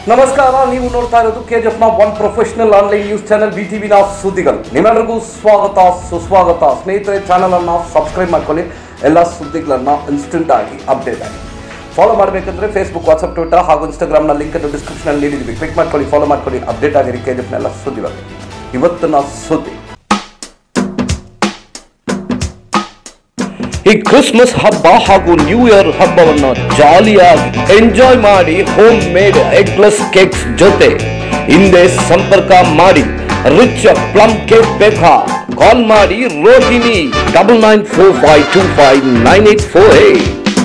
ನಮಸ್ಕಾರ ನೀವು ನೋಡ್ತಾ ಇರೋದು ಕೆ ನ one professional online news channel B ಟಿವಿನ ಸುದ್ದಿಗಳು ನಿಮ್ಮೆಲ್ಲರಿಗೂ ಸ್ವಾಗತ ಸುಸ್ವಾಗತ ಸ್ನೇಹಿತರೆ ಚಾನಲ್ ಅನ್ನ ಸಬ್ಸ್ಕ್ರೈಬ್ ಮಾಡ್ಕೊಳ್ಳಿ ಎಲ್ಲ ಸುದ್ದಿಗಳನ್ನ ಇನ್ಸ್ಟೆಂಟ್ ಆಗಿ ಅಪ್ಡೇಟ್ ಆಗಿ ಫಾಲೋ ಮಾಡಬೇಕಂದ್ರೆ ಫೇಸ್ಬುಕ್ ವಾಟ್ಸ್ಆಪ್ ಟ್ವಿಟರ್ ಹಾಗೂ ಇನ್ಸ್ಟಾಗ್ರಾಮ್ನ ಲಿಂಕ್ ಅನ್ನು ಡಿಸ್ಕ್ರಿಪ್ಷನ್ ಅಲ್ಲಿ ನೀಡಿದ್ವಿ ಕ್ಲಿಕ್ ಮಾಡ್ಕೊಳ್ಳಿ ಫಾಲೋ ಮಾಡ್ಕೊಳ್ಳಿ ಅಪ್ಡೇಟ್ ಆಗಿರಿ ಕೆ ಎಲ್ಲ ಸುದ್ದಿಗಳು ಇವತ್ತಿನ ಸುದ್ದಿ ಈ ಕ್ರಿಸ್ಮಸ್ ಹಬ್ಬ ಹಾಗೂ ನ್ಯೂ ಇಯರ್ ಹಬ್ಬವನ್ನು ಜಾಲಿಯಾಗಿ ಎಂಜಾಯ್ ಮಾಡಿ ಹೋಮ್ ಮೇಡ್ ಎಗ್ಲೆಸ್ ಕೇಕ್ಸ್ ಜೊತೆ ಹಿಂದೆ ಸಂಪರ್ಕ ಮಾಡಿ ರಿಚ್ ಪ್ಲಮ್ ಕೇಕ್ ಬೇಕಾ ಕಾಲ್ ಮಾಡಿ Rohini double nine four five two five nine eight four eight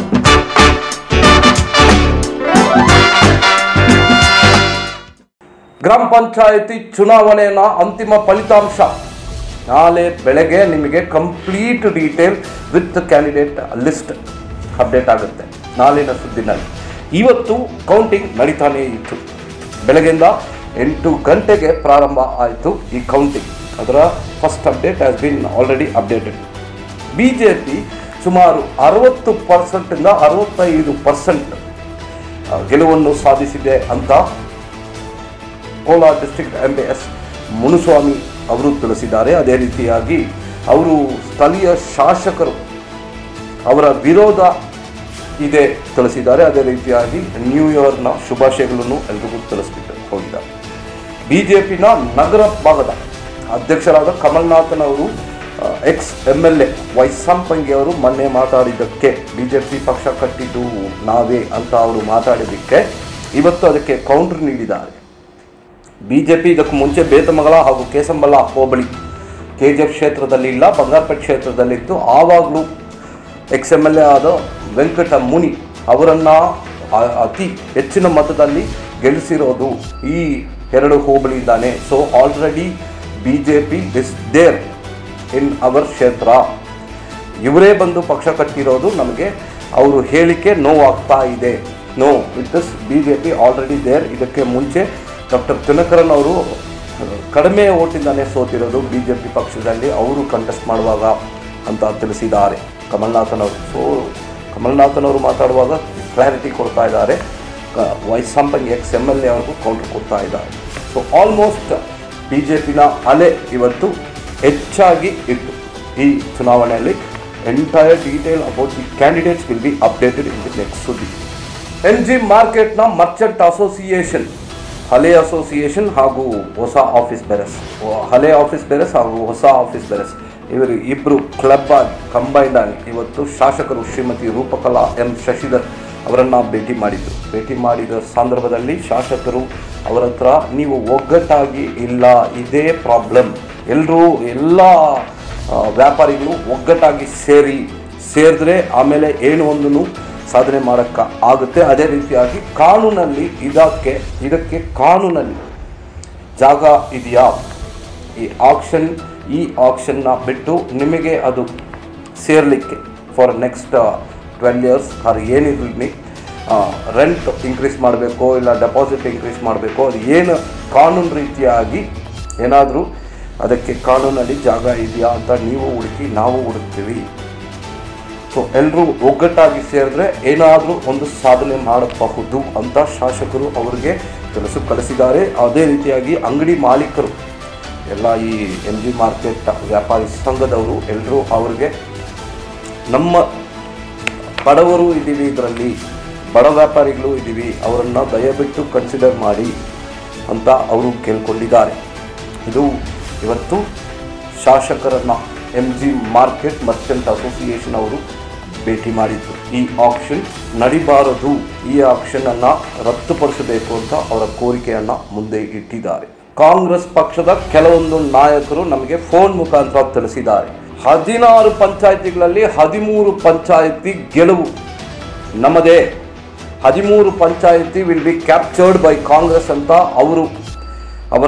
ಗ್ರಾಮ ಪಂಚಾಯತಿ ಚುನಾವಣೆಯ ಅಂತಿಮ ಫಲಿತಾಂಶ ನಾಳೆ ಬೆಳಗ್ಗೆ ನಿಮಗೆ complete detail with candidate list update ಆಗುತ್ತೆ ನಾಳಿನ ಸುದ್ದಿನಲ್ಲಿ ಇವತ್ತು ಕೌಂಟಿಂಗ್ ನಡೀತಾನೇ ಇತ್ತು ಬೆಳಗ್ಗೆಯಿಂದ ಎಂಟು ಗಂಟೆಗೆ ಪ್ರಾರಂಭ ಆಯಿತು ಈ ಕೌಂಟಿಂಗ್ ಅದರ first update has been already updated B J P ಸುಮಾರು ಅರವತ್ತು ಪರ್ಸೆಂಟಿಂದ ಅರವತ್ತೈದು ಪರ್ಸೆಂಟ್ ಗೆಲುವನ್ನು ಸಾಧಿಸಿದೆ ಅಂತ Kolar district M S Muniswamy ಅವರು ತಿಳಿಸಿದ್ದಾರೆ ಅದೇ ರೀತಿಯಾಗಿ ಅವರು ಸ್ಥಳೀಯ ಶಾಸಕರು ಅವರ ವಿರೋಧ ಇದೆ ತಿಳಿಸಿದ್ದಾರೆ ಅದೇ ರೀತಿಯಾಗಿ ನ್ಯೂ ಇಯರ್ನ ಶುಭಾಶಯಗಳನ್ನು ಎಲ್ರಿಗೂ ತಿಳಿಸ್ಬಿಟ್ಟು ಹೋಗಿದ್ದಾರೆ ಬಿಜೆಪಿನ ನಗರ ಭಾಗದ ಅಧ್ಯಕ್ಷರಾದ ಕಮಲ್ನಾಥನ್ ಅವರು ex M L A Vaisampangi ಅವರು ಮೊನ್ನೆ ಮಾತಾಡಿದ್ದಕ್ಕೆ ಬಿಜೆಪಿ ಪಕ್ಷ ಕಟ್ಟಿದ್ದು ನಾವೇ ಅಂತ ಅವರು ಮಾತಾಡಿದ್ದಕ್ಕೆ ಇವತ್ತು ಅದಕ್ಕೆ ಕೌಂಟರ್ ನೀಡಿದ್ದಾರೆ ಬಿಜೆಪಿ ಇದಕ್ಕೂ ಮುಂಚೆ ಬೇತಮಂಗಲ ಹಾಗೂ ಕೇಸಂಬಲ ಹೋಬಳಿ ಕೆ ಜಿ ಎಫ್ ಕ್ಷೇತ್ರದಲ್ಲಿ ಇಲ್ಲ ಬಂಗಾರಪೇಟೆ ಕ್ಷೇತ್ರದಲ್ಲಿತ್ತು ಆವಾಗಲೂ ಎಕ್ಸ್ ಎಮ್ ಎಲ್ ಎ ಆದ ವೆಂಕಟ ಮುನಿ ಅವರನ್ನು ಅತಿ ಹೆಚ್ಚಿನ ಮತದಲ್ಲಿ ಗೆಲ್ಲಿಸಿರೋದು ಈ ಎರಡು ಹೋಬಳಿಯಿಂದಾನೆ so already B J P is there in our ಕ್ಷೇತ್ರ ಇವರೇ ಬಂದು ಪಕ್ಷ ಕಟ್ಟಿರೋದು ನಮಗೆ ಅವರು ಹೇಳಿಕೆ ನೋವಾಗ್ತಾ ಇದೆ no it is B J P already there ಇದಕ್ಕೆ ಮುಂಚೆ ಡಾಕ್ಟರ್ ದಿನಕರನ್ ಅವರು ಕಡಿಮೆ ಓಟಿಂದಾನೇ ಸೋತಿರೋದು ಬಿ ಜೆ ಪಿ ಪಕ್ಷದಲ್ಲಿ ಅವರು ಕಂಟೆಸ್ಟ್ ಮಾಡುವಾಗ ಅಂತ ತಿಳಿಸಿದ್ದಾರೆ ಕಮಲ್ನಾಥನ್ ಅವರು ಸೊ ಕಮಲ್ನಾಥನ್ ಅವರು ಮಾತಾಡುವಾಗ ಕ್ಲಾರಿಟಿ ಕೊಡ್ತಾ ಇದ್ದಾರೆ ವೈಸಂಪಂಗ್ ಎಕ್ಸ್ ಎಮ್ ಎಲ್ ಎ ಅವ್ರಿಗೂ ಕೌಂಟರ್ ಕೊಡ್ತಾ ಇದ್ದಾರೆ ಸೊ ಆಲ್ಮೋಸ್ಟ್ ಬಿ ಜೆ ಪಿನ ಅಲೆ ಇವತ್ತು ಹೆಚ್ಚಾಗಿ ಇತ್ತು ಈ ಚುನಾವಣೆಯಲ್ಲಿ entire detail about the candidates will be updated in the next ಸುದ್ದಿ ಎನ್ ಜಿ ಮಾರ್ಕೆಟ್ನ ಮರ್ಚೆಂಟ್ ಅಸೋಸಿಯೇಷನ್ ಹಳೆ ಅಸೋಸಿಯೇಷನ್ ಹಾಗೂ ಹೊಸ ಆಫೀಸ್ ಬೆರೆಸ್ ಹಳೆ ಆಫೀಸ್ ಬೆರೆಸ್ ಹಾಗೂ ಹೊಸ ಆಫೀಸ್ ಬೆರೆಸ್ ಇವರು ಇಬ್ಬರು ಕ್ಲಬ್ ಆಗಿ ಕಂಬೈಂಡ್ ಆಗಿ ಇವತ್ತು ಶಾಸಕರು ಶ್ರೀಮತಿ ರೂಪಕಲಾ ಎಂ ಶಶಿಧರ್ ಅವರನ್ನು ಭೇಟಿ ಮಾಡಿದರು ಭೇಟಿ ಮಾಡಿದ ಸಂದರ್ಭದಲ್ಲಿ ಶಾಸಕರು ಅವರ ಹತ್ರ ನೀವು ಒಗ್ಗಟ್ಟಾಗಿ ಇಲ್ಲ ಇದೇ ಪ್ರಾಬ್ಲಮ್ ಎಲ್ಲರೂ ಎಲ್ಲ ಆ, ವ್ಯಾಪಾರಿಗಳು ಒಗ್ಗಟ್ಟಾಗಿ ಸೇರಿ ಸೇರಿದ್ರೆ ಆಮೇಲೆ ಏನು ಒಂದನ್ನು ಸಾಧನೆ ಮಾಡೋಕ್ಕೆ ಆಗುತ್ತೆ ಅದೇ ರೀತಿಯಾಗಿ ಕಾನೂನಲ್ಲಿ ಇದಕ್ಕೆ ಇದಕ್ಕೆ ಕಾನೂನಲ್ಲಿ ಜಾಗ ಇದೆಯಾ ಈ ಆಕ್ಷನ್ ಈ ಆಕ್ಷನ್ನ ಬಿಟ್ಟು ನಿಮಗೆ ಅದು ಸೇರಲಿಕ್ಕೆ for next twelve years or ಏನಿರಲಿ ರೆಂಟ್ ಇನ್ಕ್ರೀಸ್ ಮಾಡಬೇಕು ಇಲ್ಲ ಡೆಪಾಸಿಟ್ ಇನ್ಕ್ರೀಸ್ ಮಾಡಬೇಕು ಅದು ಏನು ಕಾನೂನು ರೀತಿಯಾಗಿ ಏನಾದರೂ ಅದಕ್ಕೆ ಕಾನೂನಲ್ಲಿ ಜಾಗ ಇದೆಯಾ ಅಂತ ನೀವು ಹುಡುಕಿ ನಾವು ಹುಡುಕ್ತೀವಿ ಸೊ ಎಲ್ಲರೂ ಒಗ್ಗಟ್ಟಾಗಿ ಸೇರಿದ್ರೆ ಏನಾದರೂ ಒಂದು ಸಾಧನೆ ಮಾಡಬಹುದು ಅಂತ ಶಾಸಕರು ಅವರಿಗೆ ಕೆಲಸ ಕಲಿಸಿದ್ದಾರೆ ಅದೇ ರೀತಿಯಾಗಿ ಅಂಗಡಿ ಮಾಲೀಕರು ಎಲ್ಲ ಈ ಎಮ್ ಜಿ ಮಾರ್ಕೆಟ್ ವ್ಯಾಪಾರಿ ಸಂಘದವರು ಎಲ್ಲರೂ ಅವರಿಗೆ ನಮ್ಮ ಬಡವರು ಇದ್ದೀವಿ ಇದರಲ್ಲಿ ಬಡ ವ್ಯಾಪಾರಿಗಳು ಇದ್ದೀವಿ ಅವರನ್ನು ದಯವಿಟ್ಟು ಕನ್ಸಿಡರ್ ಮಾಡಿ ಅಂತ ಅವರು ಕೇಳ್ಕೊಂಡಿದ್ದಾರೆ ಇದು ಇವತ್ತು ಶಾಸಕರನ್ನು M G market merchant association ಅವರು ಭೇಟಿ ಮಾಡಿದ್ದು ಈ ಆಕ್ಷನ್ ನಡಿಬಾರದು ಈ ಆಕ್ಷನ್ ಅನ್ನ ರದ್ದುಪಡಿಸಬೇಕು ಅಂತ ಅವರ ಕೋರಿಕೆಯನ್ನ ಮುಂದೆ ಇಟ್ಟಿದ್ದಾರೆ ಕಾಂಗ್ರೆಸ್ ಪಕ್ಷದ ಕೆಲವೊಂದು ನಾಯಕರು ನಮಗೆ ಫೋನ್ ಮುಖಾಂತರ ತಿಳಿಸಿದ್ದಾರೆ ಹದಿನಾರು ಪಂಚಾಯಿತಿಗಳಲ್ಲಿ ಹದಿಮೂರು ಪಂಚಾಯಿತಿ ಗೆಲುವು ನಮ್ಮದೇ ಹದಿಮೂರು panchayati will be captured by Congress ಅಂತ ಅವರು ಅವರ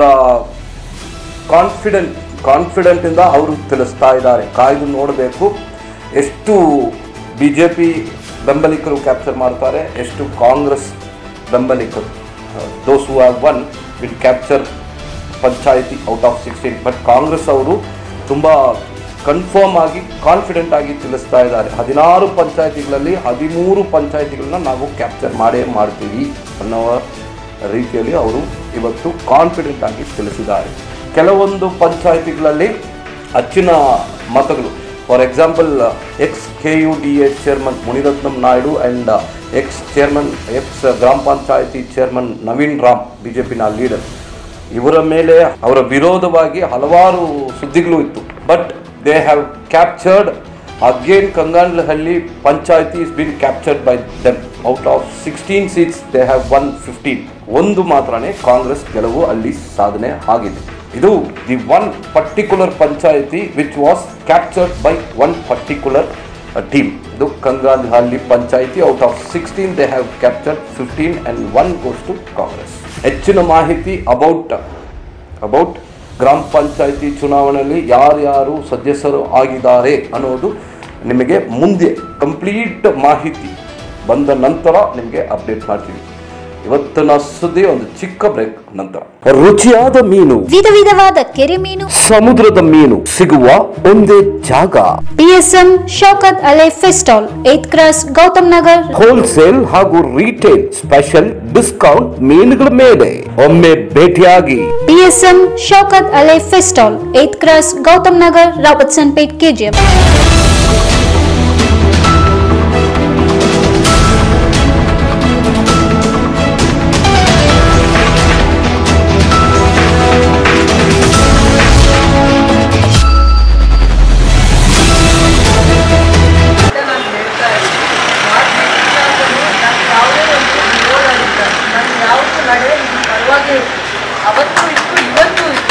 ಕಾನ್ಫಿಡೆಂಟ್ ಕಾನ್ಫಿಡೆಂಟಿಂದ ಅವರು ತಿಳಿಸ್ತಾ ಇದ್ದಾರೆ ಕಾಯ್ದು ನೋಡಬೇಕು ಎಷ್ಟು ಬಿ ಜೆ ಪಿ ಬೆಂಬಲಿಗರು ಕ್ಯಾಪ್ಚರ್ ಮಾಡ್ತಾರೆ ಎಷ್ಟು ಕಾಂಗ್ರೆಸ್ ಬೆಂಬಲಿಗರು those who have won will capture panchayati out of sixteen but Congress ಅವರು ತುಂಬ ಕನ್ಫರ್ಮ್ ಆಗಿ ಕಾನ್ಫಿಡೆಂಟ್ ಆಗಿ ತಿಳಿಸ್ತಾ ಇದ್ದಾರೆ ಹದಿನಾರು ಪಂಚಾಯಿತಿಗಳಲ್ಲಿ ಹದಿಮೂರು ಪಂಚಾಯಿತಿಗಳನ್ನ ನಾವು ಕ್ಯಾಪ್ಚರ್ ಮಾಡೇ ಮಾಡ್ತೀವಿ ಅನ್ನೋ ರೀತಿಯಲ್ಲಿ ಅವರು ಇವತ್ತು ಕಾನ್ಫಿಡೆಂಟ್ ಆಗಿ ತಿಳಿಸಿದ್ದಾರೆ ಕೆಲವೊಂದು ಪಂಚಾಯಿತಿಗಳಲ್ಲಿ ಅಚ್ಚಿನ ಮತಗಳು for example ex K U D A chairman Muniratnam Naidu and ex chairman ex ಗ್ರಾಮ panchayati chairman Naveen Ram B J ಪಿನ ಲೀಡರ್ ಇವರ ಮೇಲೆ ಅವರ ವಿರೋಧವಾಗಿ ಹಲವಾರು ಸುದ್ದಿಗಳು ಇತ್ತು but they have captured again Kanganahalli panchayati is been captured by them out of sixteen seats they have won fifteen ಒಂದು ಮಾತ್ರನೇ ಕಾಂಗ್ರೆಸ್ ಗೆಲುವು ಅಲ್ಲಿ ಸಾಧನೆ ಆಗಿದೆ ಇದು the one particular panchayati which was captured by one particular team ಇದು Kangalhalli panchayati out of sixteen they have captured fifteen and one goes to Congress ಹೆಚ್ಚಿನ ಮಾಹಿತಿ ಅಬೌಟ್ ಅಬೌಟ್ ಗ್ರಾಮ ಪಂಚಾಯಿತಿ ಚುನಾವಣೆಯಲ್ಲಿ ಯಾರ್ಯಾರು ಸದಸ್ಯರು ಆಗಿದ್ದಾರೆ ಅನ್ನೋದು ನಿಮಗೆ ಮುಂದೆ ಕಂಪ್ಲೀಟ್ ಮಾಹಿತಿ ಬಂದ ನಂತರ ನಿಮಗೆ ಅಪ್ಡೇಟ್ ಮಾಡ್ತೀವಿ ಇವತ್ತಿನ ಸುದ್ದಿ ಒಂದು ಚಿಕ್ಕ ಬ್ರೇಕ್ ನಂತರ ರುಚಿಯಾದ ಮೀನು ವಿಧ ವಿಧವಾದ ಕೆರೆ ಮೀನು ಸಮುದ್ರದ ಮೀನು ಸಿಗುವ ಒಂದೇ ಜಾಗ PSM Shaukat Ali fish stall eighth cross Gautam Nagar wholesale ಹಾಗೂ ರಿಟೇಲ್ ಸ್ಪೆಷಲ್ ಡಿಸ್ಕೌಂಟ್ ಮೀನುಗಳ ಮೇಲೆ ಒಮ್ಮೆ ಭೇಟಿಯಾಗಿ PSM Shaukat Ali fish stall eighth cross Gautam Nagar Robertson pet KGF ಅಂತ ನಾನು ಹೇಳ್ತಾ ಇದ್ದೀನಿ ಮಾರ್ಕೆಟಿಂಗ್ ನಾನು ಯಾವುದೇ ಒಂದು ಓಡಾಡಿಲ್ಲ ನಾನು ಯಾವತ್ತೂ ನಡೆ ನಿಮ್ಮ ಪರವಾಗಿ ಇರ್ತೀನಿ. ಅವತ್ತು ಇತ್ತು ಇವತ್ತು ಇತ್ತು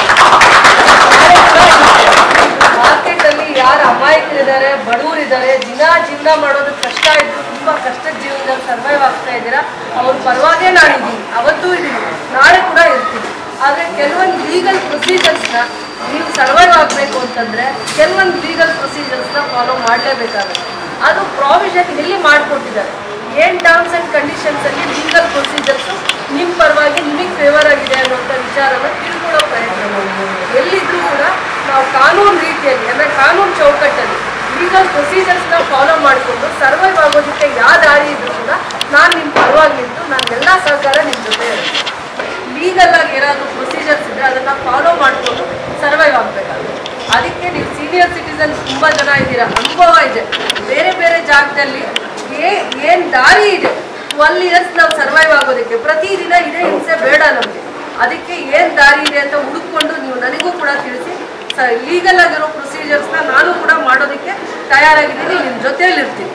ಮಾರ್ಕೆಟಲ್ಲಿ ಯಾರು ಅಮಾಯಕರಿದ್ದಾರೆ ಬಡವರಿದ್ದಾರೆ ದಿನ ಜೀವನ ಮಾಡೋದು ಕಷ್ಟ ಇದ್ದು ತುಂಬ ಕಷ್ಟದ ಜೀವನದಲ್ಲಿ ಸರ್ವೈವ್ ಆಗ್ತಾ ಇದ್ದೀರಾ ಅವ್ರ ಪರವಾಗೇ ನಾನಿದ್ದೀನಿ ಅವತ್ತೂ ಇದ್ದೀನಿ ನಾಳೆ ಕೂಡ ಇರ್ತೀನಿ ಆದರೆ ಕೆಲವೊಂದು ಲೀಗಲ್ ಪ್ರೊಸೀಜರ್ಸ್ನ ನೀವು ಸರ್ವೈವ್ ಆಗಬೇಕು ಅಂತಂದರೆ ಕೆಲವೊಂದು ಲೀಗಲ್ ಪ್ರೊಸೀಜರ್ಸ್ನ ಫಾಲೋ ಮಾಡಲೇಬೇಕಾಗುತ್ತೆ ಅದು ಪ್ರಾವಿಷನ್ ಎಲ್ಲಿ ಮಾಡಿಕೊಟ್ಟಿದ್ದಾರೆ ಏನು ಟರ್ಮ್ಸ್ ಆ್ಯಂಡ್ ಕಂಡೀಷನ್ಸಲ್ಲಿ ಲೀಗಲ್ ಪ್ರೊಸೀಜರ್ಸು ನಿಮ್ಮ ಪರವಾಗಿ ನಿಮಗೆ ಫೇವರ್ ಆಗಿದೆ ಅನ್ನುವಂಥ ವಿಚಾರನ ತಿಳ್ಕೊಳ್ಳೋ ಪ್ರಯತ್ನ ಮಾಡಿ ಎಲ್ಲಿದ್ರೂ ಕೂಡ ನಾವು ಕಾನೂನು ರೀತಿಯಲ್ಲಿ ಅಂದರೆ ಕಾನೂನು ಚೌಕಟ್ಟಲ್ಲಿ ಲೀಗಲ್ ಪ್ರೊಸೀಜರ್ಸ್ನ ಫಾಲೋ ಮಾಡಿಕೊಂಡು ಸರ್ವೈವ್ ಆಗೋದಕ್ಕೆ ಯಾವ ದಾರಿ ಇದ್ರೂ ಕೂಡ ನಾನು ನಿಮ್ಮ ಪರವಾಗಿ ನಿಂತು ನಾನು ಎಲ್ಲ ಸಹಕಾರ ನಿಮ್ಮ ಜೊತೆ ಇರುತ್ತೆ ಲೀಗಲ್ ಆಗಿ ಏನಾದರೂ ಪ್ರೊಸೀಜರ್ಸ್ ಇದ್ರೆ ಅದನ್ನ ಫಾಲೋ ಮಾಡಿಕೊಂಡು ಸರ್ವೈವ್ ಆಗಬೇಕಾಗುತ್ತೆ ಅದಕ್ಕೆ ನೀವು ಸೀನಿಯರ್ ಸಿಟಿಸನ್ ತುಂಬ ಜನ ಇದ್ದೀರಾ ಅನುಭವ ಇದೆ ಬೇರೆ ಬೇರೆ ಜಾಗದಲ್ಲಿ ಏ ಏನು ದಾರಿ ಇದೆ ಟ್ವೆಲ್ ಇಯರ್ಸ್ ನಾವು ಸರ್ವೈವ್ ಆಗೋದಕ್ಕೆ ಪ್ರತಿದಿನ ಇದೇ ಹಿಂಸೆ ಬೇಡ ನಮಗೆ ಅದಕ್ಕೆ ಏನು ದಾರಿ ಇದೆ ಅಂತ ಹುಡುಕೊಂಡು ನೀವು ನನಗೂ ಕೂಡ ತಿಳಿಸಿ ಸ ಲೀಗಲ್ ಆಗಿರೋ ಪ್ರೊಸೀಜರ್ಸ್ನ ನಾನು ಕೂಡ ಮಾಡೋದಕ್ಕೆ ತಯಾರಾಗಿದ್ದೀನಿ ನಿಮ್ಮ ಜೊತೆಯಲ್ಲಿರ್ತೀನಿ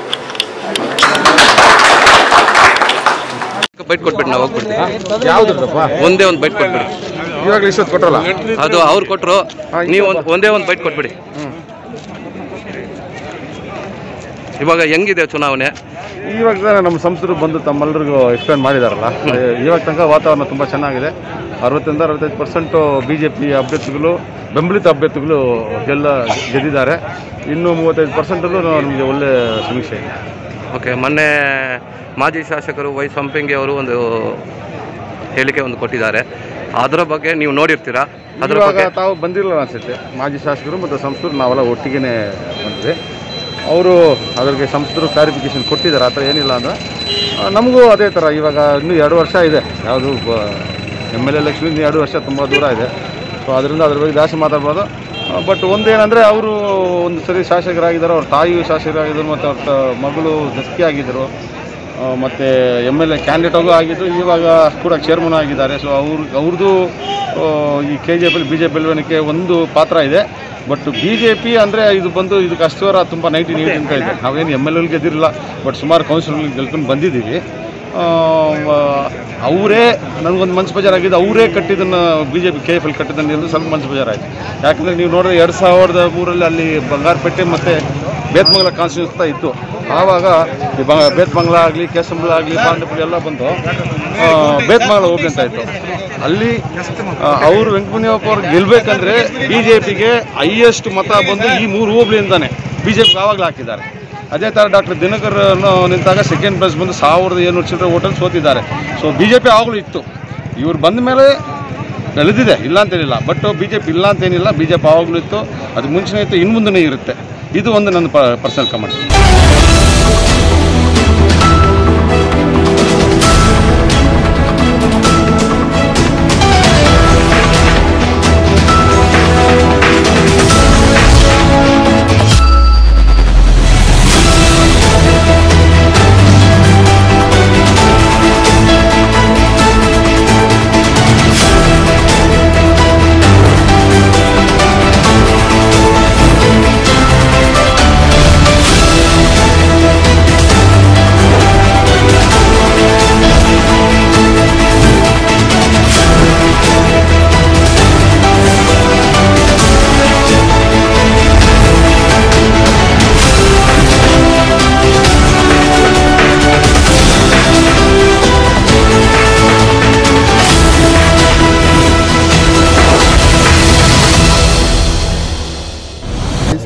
ಬೈಟ್ ಕೊಟ್ಬಿಟ್ಟು ನಾವು ಹೋಗ್ಬಿಡ್ತೀವಿ ಯಾವ್ದ್ರದಪ್ಪ ಒಂದೇ ಒಂದು ಬೈಟ್ ಕೊಟ್ಬಿಡಿ ಇವಾಗಲೇ ಇಷ್ಟೊತ್ತು ಕೊಟ್ರಲ್ಲ ಅದು ಅವ್ರು ಕೊಟ್ಟರು ನೀವು ಒಂದು ಒಂದೇ ಒಂದು ಬೈಟ್ ಕೊಟ್ಬಿಡಿ ಇವಾಗ ಹೆಂಗಿದೆ ಚುನಾವಣೆ ಇವಾಗ ತಾನೇ ನಮ್ಮ ಸಂಸದರು ಬಂದು ತಮ್ಮೆಲ್ಲರಿಗೂ ಎಕ್ಸ್ಪ್ಲೇನ್ ಮಾಡಿದಾರಲ್ಲ ಇವಾಗ ತನಕ ವಾತಾವರಣ ತುಂಬ ಚೆನ್ನಾಗಿದೆ ಅರವತ್ತರಿಂದ ಅರವತ್ತೈದು ಪರ್ಸೆಂಟು ಬಿ ಜೆ ಪಿ ಅಭ್ಯರ್ಥಿಗಳು ಬೆಂಬಲಿತ ಅಭ್ಯರ್ಥಿಗಳು ಗೆಲ್ಲ ಗೆದ್ದಿದ್ದಾರೆ ಇನ್ನು ಮೂವತ್ತೈದು ಪರ್ಸೆಂಟಲ್ಲೂ ನಮಗೆ ಒಳ್ಳೆ ಸಮೀಕ್ಷೆ ಇದೆ ಓಕೆ ಮೊನ್ನೆ ಮಾಜಿ ಶಾಸಕರು ವೈ ಸಂಪಂಗಿ ಅವರು ಒಂದು ಹೇಳಿಕೆ ಒಂದು ಕೊಟ್ಟಿದ್ದಾರೆ ಅದರ ಬಗ್ಗೆ ನೀವು ನೋಡಿರ್ತೀರಾ ಅದ್ರ ಇವಾಗ ಬಗ್ಗೆ ತಾವು ಬಂದಿರಲಿಲ್ಲ ಅನಿಸುತ್ತೆ ಮಾಜಿ ಶಾಸಕರು ಮತ್ತು ಸಂಸದರು ನಾವೆಲ್ಲ ಒಟ್ಟಿಗೆ ಬಂದ್ವಿ ಅವರು ಅದಕ್ಕೆ ಸಂಸದರು ಕ್ಲಾರಿಫಿಕೇಶನ್ ಕೊಟ್ಟಿದ್ದಾರೆ ಆ ಥರ ಏನಿಲ್ಲ ಅಂದರೆ ಆ, ನಮಗೂ ಅದೇ ಥರ ಇವಾಗ ಇನ್ನೂ ಎರಡು ವರ್ಷ ಇದೆ ಯಾವುದು ಎಮ್ ಎಲ್ ಎಲೆಕ್ಷನ್ ಇನ್ನೂ ಎರಡು ವರ್ಷ ತುಂಬ ದೂರ ಇದೆ ಸೊ ಅದರಿಂದ ಅದ್ರ ಬಗ್ಗೆ ಜಾಸ್ತಿ ಮಾತಾಡ್ಬೋದು ಬಟ್ ಒಂದೇನಂದರೆ ಅವರು ಒಂದು ಸರಿ ಶಾಸಕರಾಗಿದ್ದಾರೆ ಅವ್ರ ತಾಯಿಯು ಶಾಸಕರಾಗಿದ್ದರು ಮತ್ತು ಅವ್ರ ತ- ಮಗಳು ದಸ್ಕಿ ಆಗಿದ್ದರು ಮತ್ತು ಎಮ್ ಎಲ್ ಎ ಕ್ಯಾಂಡಿಡೇಟಾಗೂ ಆಗಿದ್ದು ಇವಾಗ ಕೂಡ ಚೇರ್ಮನ್ ಆಗಿದ್ದಾರೆ ಸೊ ಅವ್ರ ಅವ್ರದ್ದು ಆ, ಈ K J P B J P ಬೆಳವಣಿಗೆ ಒಂದು ಪಾತ್ರ ಇದೆ ಬಟ್ ಬಿ ಜೆ ಪಿ ಅಂದರೆ ಇದು ಬಂದು ಇದಕ್ಕೆ ಅಷ್ಟುವರ ತುಂಬ ನೈನ್ಟೀನ್ ಏಯ್ಟಿ ಅಂತ ಇದೆ ನಾವೇನು ಎಮ್ ಎಲ್ ಎಲ್ ಗೆದ್ದಿರಲಿಲ್ಲ ಬಟ್ ಸುಮಾರು ಕೌನ್ಸಿಲ್ ಗೆಲ್ಕೊಂಡು ಬಂದಿದ್ದೀವಿ ಅವರೇ ನನಗೊಂದು ಮನ್ಸು ಬೇಜಾರಾಗಿದ್ದು ಅವರೇ ಕಟ್ಟಿದ್ದನ್ನು B J P K F L ಕಟ್ಟಿದ್ದನ್ನು ಎಂದು ಸ್ವಲ್ಪ ಮನ್ಸು ಬೇಜಾರಾಯಿತು ಯಾಕಂದರೆ ನೀವು ನೋಡಿದ್ರೆ ಎರಡು ಸಾವಿರದ ಮೂರಲ್ಲಿ ಅಲ್ಲಿ ಬಂಗಾರಪೇಟೆ ಮತ್ತು ಬೇತ್ಮಂಗಲ ಕಾನ್ಸ್ಟಿಟ್ಯೂನ್ಸ್ತಾ ಇತ್ತು ಆವಾಗ ಈ ಬ ಬೇತ್ಮಂಗಲ ಆಗಲಿ ಕೇಸಂಬಳ ಆಗಲಿ ಪಾಂಡಪುರಿ ಎಲ್ಲ ಬಂದು ಆ, ಬೇತ್ಮಂಗಲ ಹೋಗ್ಲಿ ಅಂತ ಇತ್ತು ಅಲ್ಲಿ ಆ, ಅವರು ವೆಂಕಟಮಣಿಯಪ್ಪ ಅವ್ರು ಗೆಲ್ಬೇಕಂದ್ರೆ ಬಿ ಜೆ ಪಿಗೆ ಹೈಯೆಸ್ಟ್ ಮತ ಬಂದು ಈ ಮೂರು ಹೋಬ್ಳಿಯಿಂದಾನೆ ಬಿ ಜೆ ಪಿಗೆ ಆವಾಗಲೇ ಹಾಕಿದ್ದಾರೆ ಅದೇ ಥರ ಡಾಕ್ಟರ್ ದಿನಕರ್ ಅನ್ನೋ ನಿಂತಾಗ ಸೆಕೆಂಡ್ ಪ್ಲೇಸ್ ಬಂದು ಸಾವಿರದ ಏಳ್ನೂರು ಚಿಲ್ಲರೆ ಓಟಲ್ಲಿ ಸೋತಿದ್ದಾರೆ ಸೊ ಬಿ ಜೆ ಪಿ ಆವಾಗಲೂ ಇತ್ತು ಇವ್ರು ಬಂದ ಮೇಲೆ ಬೆಳೆದಿದೆ ಇಲ್ಲ ಅಂತೇನಿಲ್ಲ ಬಟ್ ಬಿ ಜೆ ಪಿ ಇಲ್ಲ ಅಂತೇನಿಲ್ಲ ಬಿ ಜೆ ಪಿ ಆವಾಗಲೂ ಇತ್ತು ಅದು ಮುಂಚೆನೇ ಇತ್ತು ಇನ್ನು ಮುಂದೆ ಇರುತ್ತೆ ಇದು ಒಂದು ನನ್ನ ಪರ್ಸನಲ್ ಕಮೆಂಟ್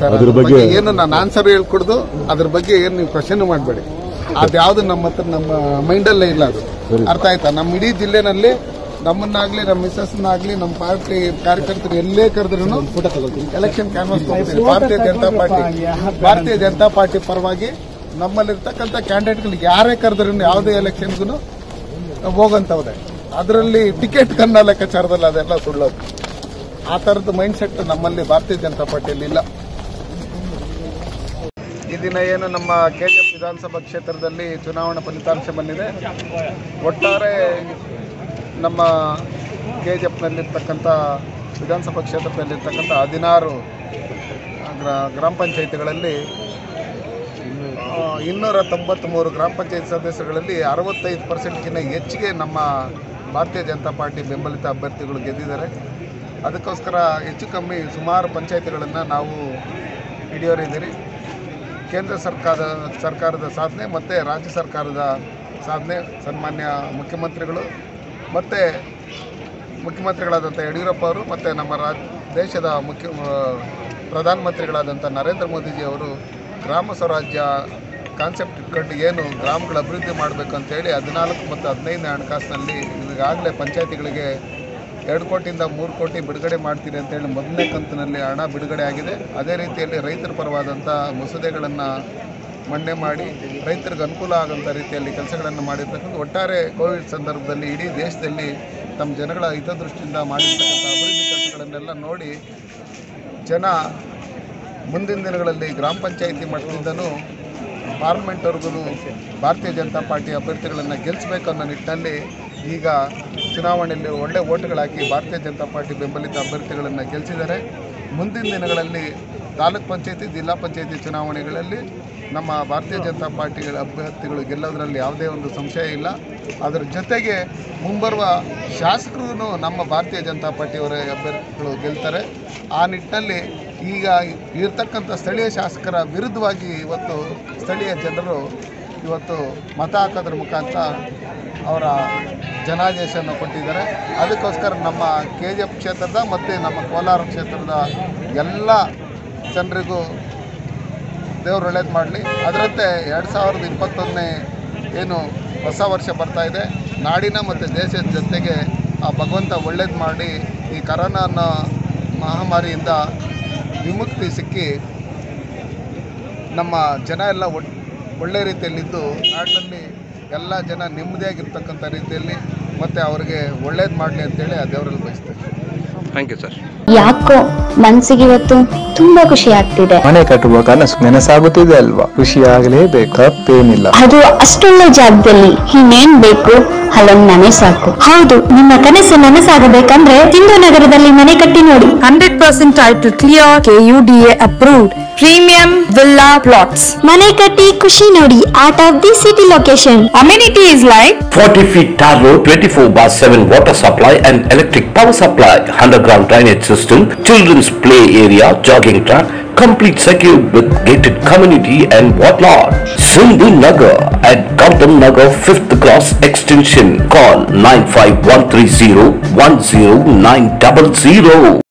ಸರ್ ಅದ್ರ ಬಗ್ಗೆ ಏನು ನಾನು ಆನ್ಸರ್ ಹೇಳ್ಕೊಡ್ದು ಅದ್ರ ಬಗ್ಗೆ ಏನು ನೀವು ಕ್ವಶನ್ ಮಾಡಬೇಡಿ ಅದ್ಯಾವುದು ನಮ್ಮ ಹತ್ರ ನಮ್ಮ ಮೈಂಡಲ್ಲೇ ಇಲ್ಲ ಅದು ಅರ್ಥ ಆಯ್ತಾ ನಮ್ಮ ಇಡೀ ಜಿಲ್ಲೆನಲ್ಲಿ ನಮ್ಮನ್ನಾಗ್ಲಿ ನಮ್ಮ ಮಿಸಸ್ನಾಗ್ಲಿ ನಮ್ಮ ಪಾರ್ಟಿ ಕಾರ್ಯಕರ್ತರು ಎಲ್ಲೇ ಕರೆದ್ರು ಎಲೆಕ್ಷನ್ ಕ್ಯಾನ್ವಾಸ್ ಭಾರತೀಯ ಜನತಾ ಪಾರ್ಟಿ ಭಾರತೀಯ ಜನತಾ ಪಾರ್ಟಿ ಪರವಾಗಿ ನಮ್ಮಲ್ಲಿರ್ತಕ್ಕಂಥ ಕ್ಯಾಂಡಿಡೇಟ್ಗಳಿಗೆ ಯಾರೇ ಕರೆದ್ರು ಯಾವುದೇ ಎಲೆಕ್ಷನ್ಗೂ ಹೋಗಂತವ್ರೆ ಅದರಲ್ಲಿ ಟಿಕೆಟ್ ಕನ್ನ ಲೆಕ್ಕಾಚಾರದಲ್ಲಿ ಅದೆಲ್ಲ ಸುಳ್ಳೋದು ಆ ಥರದ ಮೈಂಡ್ ಸೆಟ್ ನಮ್ಮಲ್ಲಿ ಭಾರತೀಯ ಜನತಾ ಪಾರ್ಟಿಯಲ್ಲಿ ಇಲ್ಲ ಈ ದಿನ ಏನು ನಮ್ಮ ಕೆಜಿಎಫ್ ವಿಧಾನಸಭಾ ಕ್ಷೇತ್ರದಲ್ಲಿ ಚುನಾವಣಾ ಫಲಿತಾಂಶ ಬಂದಿದೆ ಒಟ್ಟಾರೆ ನಮ್ಮ ಕೆ ಜಿ ಎಫ್ನಲ್ಲಿರ್ತಕ್ಕಂಥ ವಿಧಾನಸಭಾ ಕ್ಷೇತ್ರದಲ್ಲಿರ್ತಕ್ಕಂಥ ಹದಿನಾರು ಗ್ರಾ- ಗ್ರಾಮ ಪಂಚಾಯಿತಿಗಳಲ್ಲಿ ಆ, ಇನ್ನೂರ ತೊಂಬತ್ತ್ಮೂರು ಗ್ರಾಮ ಪಂಚಾಯತ್ ಸದಸ್ಯರುಗಳಲ್ಲಿ ಅರವತ್ತೈದು ಪರ್ಸೆಂಟ್ಗಿಂತ ಹೆಚ್ಚಿಗೆ ನಮ್ಮ ಭಾರತೀಯ ಜನತಾ ಪಾರ್ಟಿ ಬೆಂಬಲಿತ ಅಭ್ಯರ್ಥಿಗಳು ಗೆದ್ದಿದ್ದಾರೆ ಅದಕ್ಕೋಸ್ಕರ ಹೆಚ್ಚು ಕಮ್ಮಿ ಸುಮಾರು ಪಂಚಾಯತಿಗಳನ್ನು ನಾವು ಹಿಡಿಯೋರಿದ್ದೀರಿ ಕೇಂದ್ರ ಸರ್ಕಾರ ಸರ್ಕಾರದ ಸಾಧನೆ ಮತ್ತು ರಾಜ್ಯ ಸರ್ಕಾರದ ಸಾಧನೆ ಸನ್ಮಾನ್ಯ ಮುಖ್ಯಮಂತ್ರಿಗಳು ಮತ್ತು ಮುಖ್ಯಮಂತ್ರಿಗಳಾದಂಥ ಯಡಿಯೂರಪ್ಪ ಅವರು ಮತ್ತು ನಮ್ಮ ರಾಜ್ ದೇಶದ ಮುಖ್ಯ ಪ್ರಧಾನಮಂತ್ರಿಗಳಾದಂಥ ನರೇಂದ್ರ ಮೋದಿಜಿ ಅವರು ಗ್ರಾಮ ಸ್ವರಾಜ್ಯ ಕಾನ್ಸೆಪ್ಟ್ ಇಟ್ಕೊಂಡು ಏನು ಗ್ರಾಮಗಳ ಅಭಿವೃದ್ಧಿ ಮಾಡಬೇಕು ಅಂತೇಳಿ ಹದಿನಾಲ್ಕು ಮತ್ತು ಹದಿನೈದನೇ ಹಣಕಾಸಿನಲ್ಲಿ ಈಗಾಗಲೇ ಪಂಚಾಯತಿಗಳಿಗೆ ಎರಡು ಕೋಟಿಯಿಂದ ಮೂರು ಕೋಟಿ ಬಿಡುಗಡೆ ಮಾಡ್ತೀನಿ ಅಂತೇಳಿ ಮೊದಲನೇ ಕಂತಿನಲ್ಲಿ ಹಣ ಬಿಡುಗಡೆ ಆಗಿದೆ ಅದೇ ರೀತಿಯಲ್ಲಿ ರೈತರ ಪರವಾದಂಥ ಮಸೂದೆಗಳನ್ನು ಮಂಡನೆ ಮಾಡಿ ರೈತರಿಗೆ ಅನುಕೂಲ ಆಗೋಂಥ ರೀತಿಯಲ್ಲಿ ಕೆಲಸಗಳನ್ನು ಮಾಡಿರ್ತಕ್ಕಂಥ ಒಟ್ಟಾರೆ ಕೋವಿಡ್ ಸಂದರ್ಭದಲ್ಲಿ ಇಡೀ ದೇಶದಲ್ಲಿ ತಮ್ಮ ಜನಗಳ ಹಿತದೃಷ್ಟಿಯಿಂದ ಮಾಡಿರ್ತಕ್ಕಂಥ ಅಭಿವೃದ್ಧಿ ಕೆಲಸಗಳನ್ನೆಲ್ಲ ನೋಡಿ ಜನ ಮುಂದಿನ ದಿನಗಳಲ್ಲಿ ಗ್ರಾಮ ಪಂಚಾಯಿತಿ ಮಟ್ಟದಿಂದನೂ ಪಾರ್ಲಿಮೆಂಟ್ವರೆಗೂ ಭಾರತೀಯ ಜನತಾ ಪಾರ್ಟಿ ಅಭ್ಯರ್ಥಿಗಳನ್ನು ಗೆಲ್ಲಿಸಬೇಕು ಅನ್ನೋ ನಿಟ್ಟಿನಲ್ಲಿ ಈಗ ಚುನಾವಣೆಯಲ್ಲಿ ಒಳ್ಳೆ ಓಟ್ಗಳಾಕಿ ಭಾರತೀಯ ಜನತಾ ಪಾರ್ಟಿ ಬೆಂಬಲಿತ ಅಭ್ಯರ್ಥಿಗಳನ್ನು ಗೆಲ್ಲಿಸಿದ್ದಾರೆ ಮುಂದಿನ ದಿನಗಳಲ್ಲಿ ತಾಲೂಕ್ ಪಂಚಾಯತಿ ಜಿಲ್ಲಾ ಪಂಚಾಯತಿ ಚುನಾವಣೆಗಳಲ್ಲಿ ನಮ್ಮ ಭಾರತೀಯ ಜನತಾ ಪಾರ್ಟಿಗಳ ಅಭ್ಯರ್ಥಿಗಳು ಗೆಲ್ಲೋದ್ರಲ್ಲಿ ಯಾವುದೇ ಒಂದು ಸಂಶಯ ಇಲ್ಲ ಅದರ ಜೊತೆಗೆ ಮುಂಬರುವ ಶಾಸಕರು ನಮ್ಮ ಭಾರತೀಯ ಜನತಾ ಪಾರ್ಟಿಯವರ ಅಭ್ಯರ್ಥಿಗಳು ಗೆಲ್ತಾರೆ ಆ ನಿಟ್ಟಿನಲ್ಲಿ ಈಗ ಇರ್ತಕ್ಕಂಥ ಸ್ಥಳೀಯ ಶಾಸಕರ ವಿರುದ್ಧವಾಗಿ ಇವತ್ತು ಸ್ಥಳೀಯ ಜನರು ಇವತ್ತು ಮತ ಹಾಕೋದ್ರ ಮುಖಾಂತರ ಅವರ ಜನಾದೇಶವನ್ನು ಕೊಟ್ಟಿದ್ದಾರೆ ಅದಕ್ಕೋಸ್ಕರ ನಮ್ಮ ಕೆ ಜಿ ಎಫ್ ಕ್ಷೇತ್ರದ ಮತ್ತು ನಮ್ಮ ಕೋಲಾರ ಕ್ಷೇತ್ರದ ಎಲ್ಲ ಜನರಿಗೂ ದೇವ್ರು ಒಳ್ಳೇದು ಮಾಡಲಿ ಅದರಂತೆ ಎರಡು ಸಾವಿರದ ಇಪ್ಪತ್ತೊಂದನೇ ಏನು ಹೊಸ ವರ್ಷ ಬರ್ತಾ ಇದೆ ನಾಡಿನ ಮತ್ತು ದೇಶದ ಜೊತೆಗೆ ಆ ಭಗವಂತ ಒಳ್ಳೇದು ಮಾಡಿ ಈ ಕರೋನಾ ಅನ್ನೋ ಮಹಾಮಾರಿಯಿಂದ ವಿಮುಕ್ತಿ ಸಿಕ್ಕಿ ನಮ್ಮ ಜನ ಎಲ್ಲ ಒಟ್ ಒಳ್ಳೆ ರೀತಿಯಲ್ಲಿದ್ದು ನಾಡಿನಲ್ಲಿ ಎಲ್ಲ ಜನ ನೆಮ್ಮದಿಯಾಗಿರ್ತಕ್ಕಂಥ ರೀತಿಯಲ್ಲಿ ಮತ್ತು ಅವರಿಗೆ ಒಳ್ಳೇದು ಮಾಡಲಿ ಅಂತೇಳಿ ಆ ದೇವರಲ್ಲಿ ಬಯಸ್ತೇನೆ ಥ್ಯಾಂಕ್ ಯು ಸರ್ ಯಾಕೋ ಮನ್ಸಿಗೆ ಇವತ್ತು ತುಂಬಾ ಖುಷಿ ಆಗ್ತಿದೆ ಮನೆ ಕಟ್ಟುವ ಕನಸು ನನಸಾಗುತ್ತಿದೆ ಅಲ್ವಾ ಖುಷಿ ಆಗಲೇಬೇಕು ತಪ್ಪೇನಿಲ್ಲ ಅದು ಅಷ್ಟೊಳ್ಳೆ ಜಾಗದಲ್ಲಿ ಇನ್ನೇನ್ ಬೇಕು ಅಲ್ಲೊಂದ್ ಮನೆ ಸಾಕು ಹೌದು ನಿಮ್ಮ ಕನಸು ನನಸಾಗಬೇಕಂದ್ರೆ ಸಿಂಧು ನಗರದಲ್ಲಿ ಮನೆ ಕಟ್ಟಿ ನೋಡಿ hundred percent title clear KUDA approved premium villa plots ಮನೆ ಕಟ್ಟಿ ಖುಷಿ ನೋಡಿ out of the city location amenities like 40 feet tar road, 24 bar 7 water supply and electric power supply, underground drainage system, children's play area, jogging track, complete secure with gated community and whatnot. Sindhu Nagar at Gautam Nagar 5th Cross Extension. Call 95130 10900.